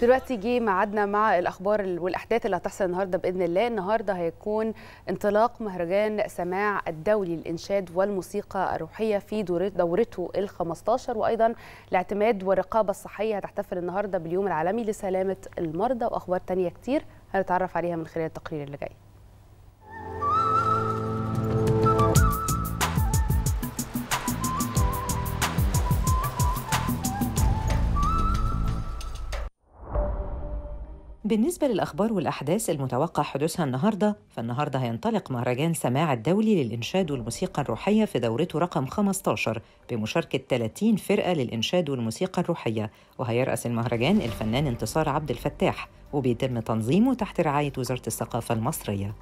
دلوقتي جه ميعادنا مع الاخبار والاحداث اللي هتحصل النهارده باذن الله النهارده هيكون انطلاق مهرجان سماع الدولي للانشاد والموسيقى الروحيه في دورته ال 15 وايضا الاعتماد والرقابه الصحيه هتحتفل النهارده باليوم العالمي لسلامه المرضى واخبار تانية كتير هنتعرف عليها من خلال التقرير اللي جاي بالنسبة للأخبار والأحداث المتوقع حدوثها النهاردة فالنهاردة هينطلق مهرجان سماع الدولي للإنشاد والموسيقى الروحية في دورته رقم 15 بمشاركة 30 فرقة للإنشاد والموسيقى الروحية وهيرأس المهرجان الفنان انتصار عبد الفتاح وبيتم تنظيمه تحت رعاية وزارة الثقافة المصرية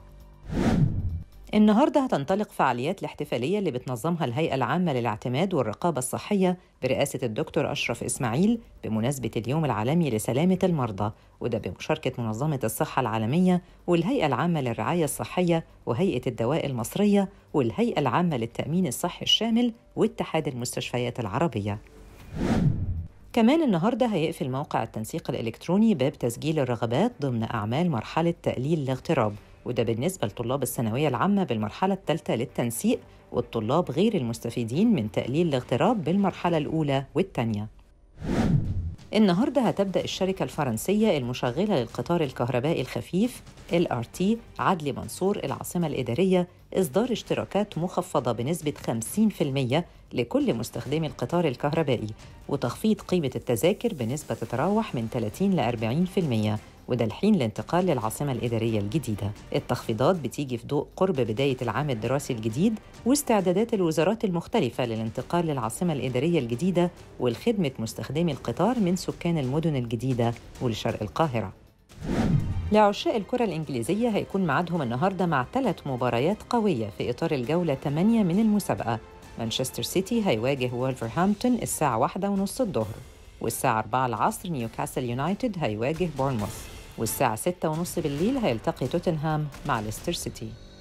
النهارده هتنطلق فعاليات الاحتفاليه اللي بتنظمها الهيئه العامه للاعتماد والرقابه الصحيه برئاسه الدكتور اشرف اسماعيل بمناسبه اليوم العالمي لسلامه المرضى وده بمشاركه منظمه الصحه العالميه والهيئه العامه للرعايه الصحيه وهيئه الدواء المصريه والهيئه العامه للتامين الصحي الشامل واتحاد المستشفيات العربيه كمان النهارده هيقفل موقع التنسيق الالكتروني باب تسجيل الرغبات ضمن اعمال مرحله تقليل الاغتراب وده بالنسبة لطلاب الثانوية العامة بالمرحلة الثالثة للتنسيق والطلاب غير المستفيدين من تقليل الاغتراب بالمرحلة الأولى والثانية النهاردة هتبدأ الشركة الفرنسية المشغلة للقطار الكهربائي الخفيف LRT عدلي منصور العاصمة الإدارية إصدار اشتراكات مخفضة بنسبة 50% لكل مستخدمي القطار الكهربائي وتخفيض قيمة التذاكر بنسبة تتراوح من 30 ل 40% وده الحين الانتقال للعاصمة الإدارية الجديدة التخفيضات بتيجي في ضوء قرب بداية العام الدراسي الجديد واستعدادات الوزارات المختلفة للانتقال للعاصمة الإدارية الجديدة والخدمة مستخدمي القطار من سكان المدن الجديدة ولشرق القاهرة لعشاق الكرة الإنجليزية هيكون ميعادهم النهاردة مع ثلاث مباريات قوية في إطار الجولة 8 من المسابقة مانشستر سيتي هيواجه وولفرهامبتون الساعة واحدة ونص الظهر والساعة 4 العصر نيوكاسل يونايتد هيواجه بورنموث والساعة 6 ونص بالليل هيلتقي توتنهام مع ليستر سيتي